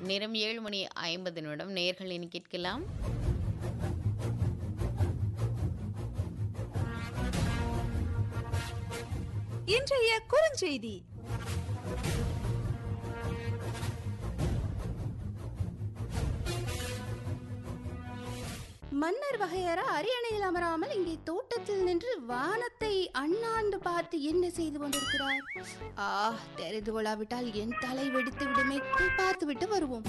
நேரம் ஏழு மணி ஐம்பது நிமிடம் நேர்கள் இனி கேட்கலாம் இன்றைய குறுஞ்செய்தி மன்னர் வகையற அரியணையில் அமராமல் இங்கே தோட்டத்தில் நின்று வானத்தை அண்ணாந்து பார்த்து என்ன செய்து கொண்டிருக்கிறார் ஆ தெரிந்து கொள்ளாவிட்டால் என் தலை வெடித்து விடுமே போய் பார்த்து விட்டு வருவோம்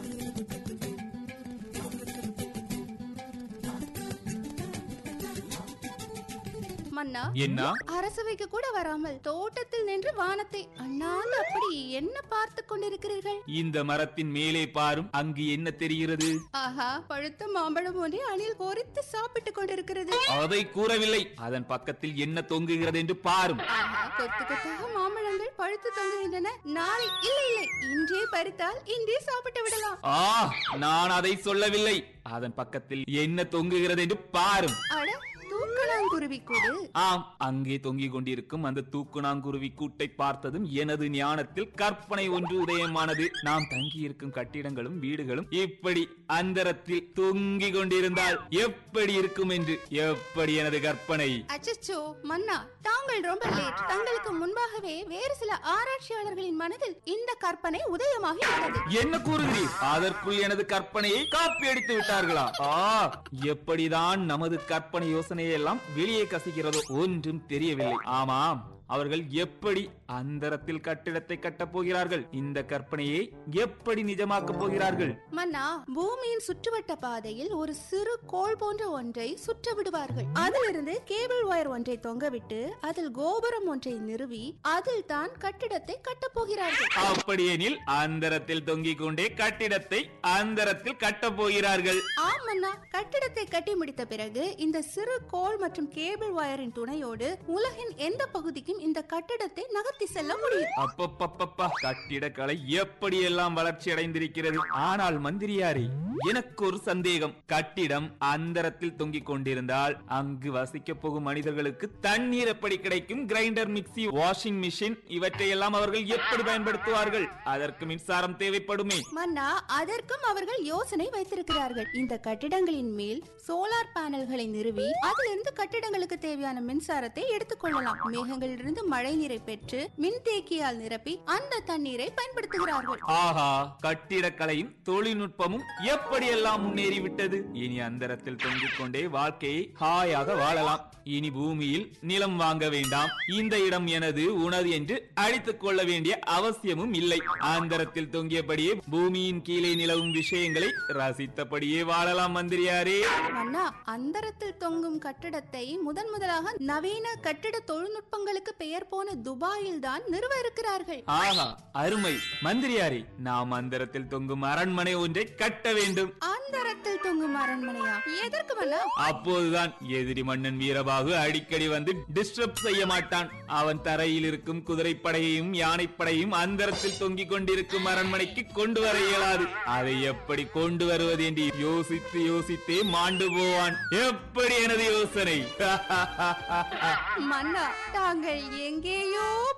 மன்னா என்ன அரசவைக்கு கூட வராமல் தோட்டத்தில் நின்று வானத்தை அண்ணாந்து அப்படி என்ன பார்த்து கொண்டிருக்கிறீர்கள் இந்த மரத்தின் மேலே பாரும் அங்கு என்ன தெரிகிறது ஆஹா பழுத்த மாம்பழம் ஒன்றே அணில் கோரித்து சாப்பிட்டுக் கொண்டிருக்கிறது அதை கூறவில்லை அதன் பக்கத்தில் என்ன தொங்குகிறது என்று பாரும் ஆஹா கொத்து கொத்தாக மாம்பழங்கள் பழுத்து தொங்குகின்றன நாளை இல்லை இல்லை இன்றே பறித்தால் இன்றே சாப்பிட்டு விடலாம் ஆ நான் அதை சொல்லவில்லை அதன் பக்கத்தில் என்ன தொங்குகிறது என்று பாரும் அட தூக்கணாங்குருவி கூடு ஆம் அங்கே தொங்கிக் கொண்டிருக்கும் அந்த தூக்குநாங்குருவி கூட்டை பார்த்ததும் எனது ஞானத்தில் கற்பனை ஒன்று உதயமானது நாம் தங்கியிருக்கும் கட்டிடங்களும் வீடுகளும் இப்படி அந்தரத்தில் தொங்கிக் கொண்டிருந்தால் எப்படி இருக்கும் என்று எப்படி எனது கற்பனை அச்சச்சோ மன்னா தாங்கள் ரொம்ப லேட் தங்களுக்கு முன்பாகவே வேறு சில ஆராய்ச்சியாளர்களின் மனதில் இந்த கற்பனை உதயமாகி விட்டது என்ன கூறுகிறீர் அதற்குள் எனது கற்பனையை காப்பி அடித்து விட்டார்களா ஆ எப்படிதான் நமது கற்பனை யோசனையை எல்லாம் வெளியே கசிக்கிறதோ ஒன்றும் தெரியவில்லை ஆமாம் அவர்கள் எப்படி அந்தரத்தில் கட்டிடத்தை கட்டப் போகிறார்கள் இந்த கற்பனையை எப்படி நிஜமாக்கப் போகிறார்கள் மன்னா பூமியின் சுற்றுவட்ட பாதையில் ஒரு சிறு கோள் போன்ற ஒன்றை சுற்ற விடுவார்கள் அதிலிருந்து கேபிள் ஒயர் ஒன்றை தொங்கவிட்டு அதில் கோபுரம் ஒன்றை நிறுவி அதில் தான் கட்டிடத்தை கட்டப் போகிறார்கள் அப்படியெனில் அந்தரத்தில் தொங்கிக் கொண்டே கட்டிடத்தை அந்தரத்தில் கட்டப் போகிறார்கள் ஆம் மன்னா கட்டிடத்தை கட்டி முடித்த பிறகு இந்த சிறு கோள் மற்றும் கேபிள் ஒயரின் துணையோடு உலகின் எந்த பகுதிக்கும் இந்த கட்டிடத்தை நகர்த்தி செல்ல முடியும் அப்பப்பப்பப்பா கட்டிடக்கலை எப்படியெல்லாம் வளர்ச்சி அடைந்திருக்கிறது ஆனால் மந்திரியாரே எனக்கு ஒரு சந்தேகம் கட்டிடம் அந்தரத்தில் தொங்கிக் கொண்டிருந்தால் அங்கு வசிக்க போகும் மனிதர்களுக்கு தண்ணீர் எப்படி கிடைக்கும் கிரைண்டர் மிக்ஸி வாஷிங் மிஷின் இவற்றையெல்லாம் அவர்கள் எப்படி பயன்படுத்துவார்கள் அதற்கு மின்சாரம் தேவைப்படுமே மன்னா அதற்கும் அவர்கள் யோசனை வைத்திருக்கிறார்கள் இந்த கட்டிடங்களின் மேல் சோலார் பேனல்களை நிறுவி அதிலிருந்து கட்டிடங்களுக்கு தேவையான மின்சாரத்தை எடுத்துக்கொள்ளலாம் மேகங்களிலிருந்து மழை நீரை பெற்று மின்தேக்கியால் நிரப்பி அந்த தண்ணீரை பயன்படுத்துகிறார்கள் ஆஹா கட்டிடக்கலையும் தொழில்நுட்பமும் எப்படியெல்லாம் முன்னேறிவிட்டது இனி அந்தரத்தில் தொங்கிக் கொண்டே வாழ்க்கையை ஹாயாக வாழலாம் இனி பூமியில் நிலம் வாங்க வேண்டாம் இந்த இடம் எனது உனது என்று அழித்துக் கொள்ள வேண்டிய அவசியமும் இல்லை அந்தரத்தில் தொங்கியபடியே பூமியின் கீழே நிலவும் விஷயங்களை ரசித்தபடியே வாழலாம் மந்திரியாரே மன்னா அந்தரத்தில் தொங்கும் கட்டிடத்தை முதன் முதலாக நவீன கட்டிட தொழில்நுட்பங்களுக்கு பெயர் போன துபாயில் தான் நிறுவ இருக்கிறார்கள் ஆஹா அருமை மந்திரியாரே நாம் அந்தரத்தில் தொங்கும் அரண்மனை ஒன்றை கட்ட வேண்டும் அந்தரத்தில் தொங்கும் அரண்மனையா எதற்கு மன்னா அப்போதுதான் எதிரி மன்னன் வீரபாகு அடிக்கடி வந்து டிஸ்டர்ப் செய்ய மாட்டான் அவன் தரையில் இருக்கும் குதிரைப்படையையும் யானைப்படையும் அந்தரத்தில் தொங்கிக் கொண்டிருக்கும் அரண்மனைக்கு கொண்டு வர இயலாது அதை எப்படி கொண்டு வருவது என்று யோசித்து யோசித்தே மாண்டு போவான் எப்படி எனது யோசனை மன்னா தாங்கள் எங்கேயோ